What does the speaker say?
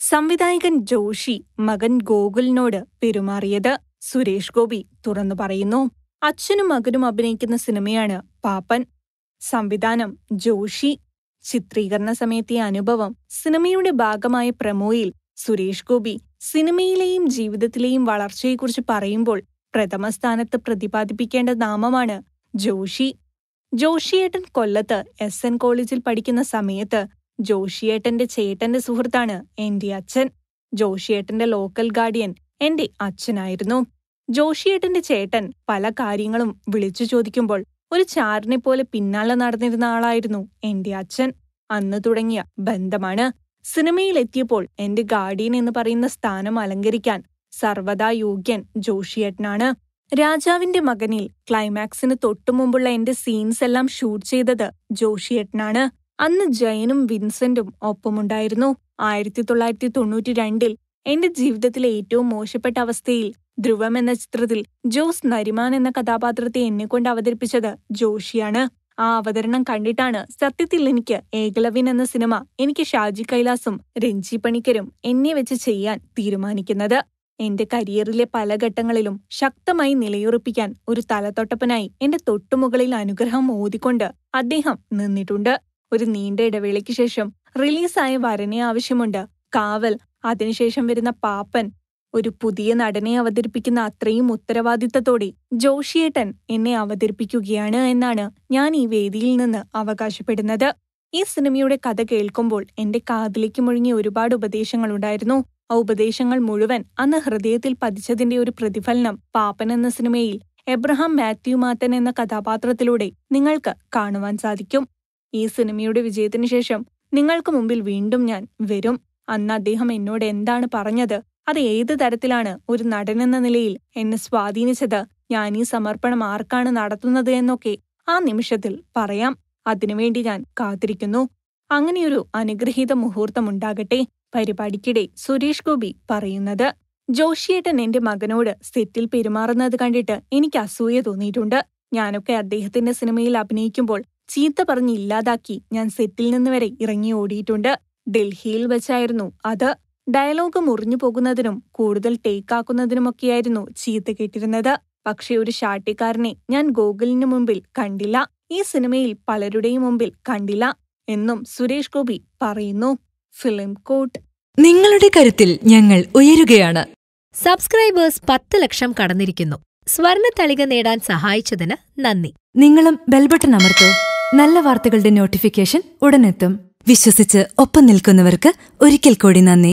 സംവിധായകൻ ജോഷി മകൻ ഗോകുലിനോട് പെരുമാറിയത് സുരേഷ് ഗോപി തുറന്നു പറയുന്നു അച്ഛനും മകനും അഭിനയിക്കുന്ന സിനിമയാണ് പാപ്പൻ സംവിധാനം ജോഷി ചിത്രീകരണ സമയത്തെ അനുഭവം സിനിമയുടെ ഭാഗമായ പ്രമോയിൽ സുരേഷ് ഗോപി സിനിമയിലെയും ജീവിതത്തിലെയും വളർച്ചയെക്കുറിച്ച് പറയുമ്പോൾ പ്രഥമ സ്ഥാനത്ത് പ്രതിപാദിപ്പിക്കേണ്ട നാമമാണ് ജോഷി ജോഷിയേട്ടൻ കൊല്ലത്ത് എസ് എൻ കോളേജിൽ പഠിക്കുന്ന സമയത്ത് ജോഷിയേട്ടന്റെ ചേട്ടന്റെ സുഹൃത്താണ് എന്റെ അച്ഛൻ ജോഷിയേട്ടന്റെ ലോക്കൽ ഗാർഡിയൻ എന്റെ അച്ഛനായിരുന്നു ജോഷിയേട്ടന്റെ ചേട്ടൻ പല കാര്യങ്ങളും വിളിച്ചു ചോദിക്കുമ്പോൾ ഒരു ചാരനെ പോലെ പിന്നാലെ നടന്നിരുന്ന ആളായിരുന്നു എന്റെ അച്ഛൻ അന്ന് തുടങ്ങിയ ബന്ധമാണ് സിനിമയിലെത്തിയപ്പോൾ എന്റെ ഗാർഡിയൻ എന്ന് പറയുന്ന സ്ഥാനം അലങ്കരിക്കാൻ സർവദാ യോഗ്യൻ ജോഷിയേട്ടനാണ് രാജാവിന്റെ മകനിൽ ക്ലൈമാക്സിന് തൊട്ടുമുമ്പുള്ള എന്റെ സീൻസ് എല്ലാം ഷൂട്ട് ചെയ്തത് ജോഷിയേട്ടനാണ് അന്ന് ജയനും വിൻസെന്റും ഒപ്പമുണ്ടായിരുന്നു ആയിരത്തി തൊള്ളായിരത്തി തൊണ്ണൂറ്റി രണ്ടിൽ എന്റെ ജീവിതത്തിലെ ഏറ്റവും മോശപ്പെട്ട അവസ്ഥയിൽ ധ്രുവം എന്ന ചിത്രത്തിൽ ജോസ് നരിമാൻ എന്ന കഥാപാത്രത്തെ എന്നെക്കൊണ്ട് അവതരിപ്പിച്ചത് ജോഷിയാണ് ആ അവതരണം കണ്ടിട്ടാണ് സത്യത്തിൽ എനിക്ക് ഏകലവ്യൻ എന്ന സിനിമ എനിക്ക് ഷാജി കൈലാസും രഞ്ജി പണിക്കരും എന്നെ വെച്ച് ചെയ്യാൻ തീരുമാനിക്കുന്നത് എന്റെ കരിയറിലെ പല ഘട്ടങ്ങളിലും ശക്തമായി നിലയുറപ്പിക്കാൻ ഒരു തലതൊട്ടപ്പനായി എന്റെ തൊട്ടുമുകളിൽ അനുഗ്രഹം ഓതിക്കൊണ്ട് അദ്ദേഹം നിന്നിട്ടുണ്ട് ഒരു നീണ്ട ഇടവേളയ്ക്ക് ശേഷം റിലീസായ വരനെ ആവശ്യമുണ്ട് കാവൽ അതിനുശേഷം വരുന്ന പാപ്പൻ ഒരു പുതിയ നടനെ അവതരിപ്പിക്കുന്ന അത്രയും ഉത്തരവാദിത്തത്തോടെ ജോഷിയേട്ടൻ എന്നെ അവതരിപ്പിക്കുകയാണ് എന്നാണ് ഞാൻ ഈ വേദിയിൽ നിന്ന് അവകാശപ്പെടുന്നത് ഈ സിനിമയുടെ കഥ കേൾക്കുമ്പോൾ എന്റെ കാതിലേക്ക് മുഴുങ്ങിയ ഒരുപാട് ഉപദേശങ്ങളുണ്ടായിരുന്നു ആ ഉപദേശങ്ങൾ മുഴുവൻ അന്ന് ഹൃദയത്തിൽ പതിച്ചതിന്റെ ഒരു പ്രതിഫലനം പാപ്പൻ എന്ന സിനിമയിൽ എബ്രഹാം മാത്യു മാത്തൻ എന്ന കഥാപാത്രത്തിലൂടെ നിങ്ങൾക്ക് കാണുവാൻ സാധിക്കും ഈ സിനിമയുടെ വിജയത്തിനു ശേഷം നിങ്ങൾക്ക് മുമ്പിൽ വീണ്ടും ഞാൻ വരും അന്ന് അദ്ദേഹം എന്നോട് എന്താണ് പറഞ്ഞത് അത് ഏത് തരത്തിലാണ് ഒരു നടനെന്ന നിലയിൽ എന്നെ സ്വാധീനിച്ചത് ഞാൻ ഈ സമർപ്പണം ആർക്കാണ് നടത്തുന്നത് എന്നൊക്കെ ആ നിമിഷത്തിൽ പറയാം അതിനുവേണ്ടി ഞാൻ കാത്തിരിക്കുന്നു അങ്ങനെയൊരു അനുഗ്രഹീത മുഹൂർത്തമുണ്ടാകട്ടെ പരിപാടിക്കിടെ സുരേഷ് ഗോപി പറയുന്നത് ജോഷിയേട്ടൻ എന്റെ മകനോട് സെറ്റിൽ പെരുമാറുന്നത് കണ്ടിട്ട് എനിക്ക് അസൂയ തോന്നിയിട്ടുണ്ട് ഞാനൊക്കെ അദ്ദേഹത്തിന്റെ സിനിമയിൽ അഭിനയിക്കുമ്പോൾ ചീത്ത പറഞ്ഞ് ഇല്ലാതാക്കി ഞാൻ സെറ്റിൽ നിന്ന് വരെ ഇറങ്ങി ഓടിയിട്ടുണ്ട് ഡൽഹിയിൽ വെച്ചായിരുന്നു അത് ഡയലോഗ് മുറിഞ്ഞു പോകുന്നതിനും കൂടുതൽ ടേക്കാക്കുന്നതിനുമൊക്കെയായിരുന്നു ചീത്ത കേട്ടിരുന്നത് പക്ഷെ ഒരു ഷാട്ടിക്കാരനെ ഞാൻ ഗോകുലിനു മുമ്പിൽ കണ്ടില്ല ഈ സിനിമയിൽ പലരുടെയും മുമ്പിൽ കണ്ടില്ല എന്നും സുരേഷ് ഗോപി പറയുന്നു ഫിലിം കോട്ട് നിങ്ങളുടെ കരുത്തിൽ ഞങ്ങൾ ഉയരുകയാണ് സബ്സ്ക്രൈബേഴ്സ് പത്ത് ലക്ഷം കടന്നിരിക്കുന്നു സ്വർണത്തളിക നേടാൻ സഹായിച്ചതിന് നന്ദി നിങ്ങളും ബെൽബട്ടൺ അമർത്തോ നല്ല വാർത്തകളുടെ നോട്ടിഫിക്കേഷൻ ഉടനെത്തും വിശ്വസിച്ച് ഒപ്പം നിൽക്കുന്നവർക്ക് ഒരിക്കൽ കൂടി നന്ദി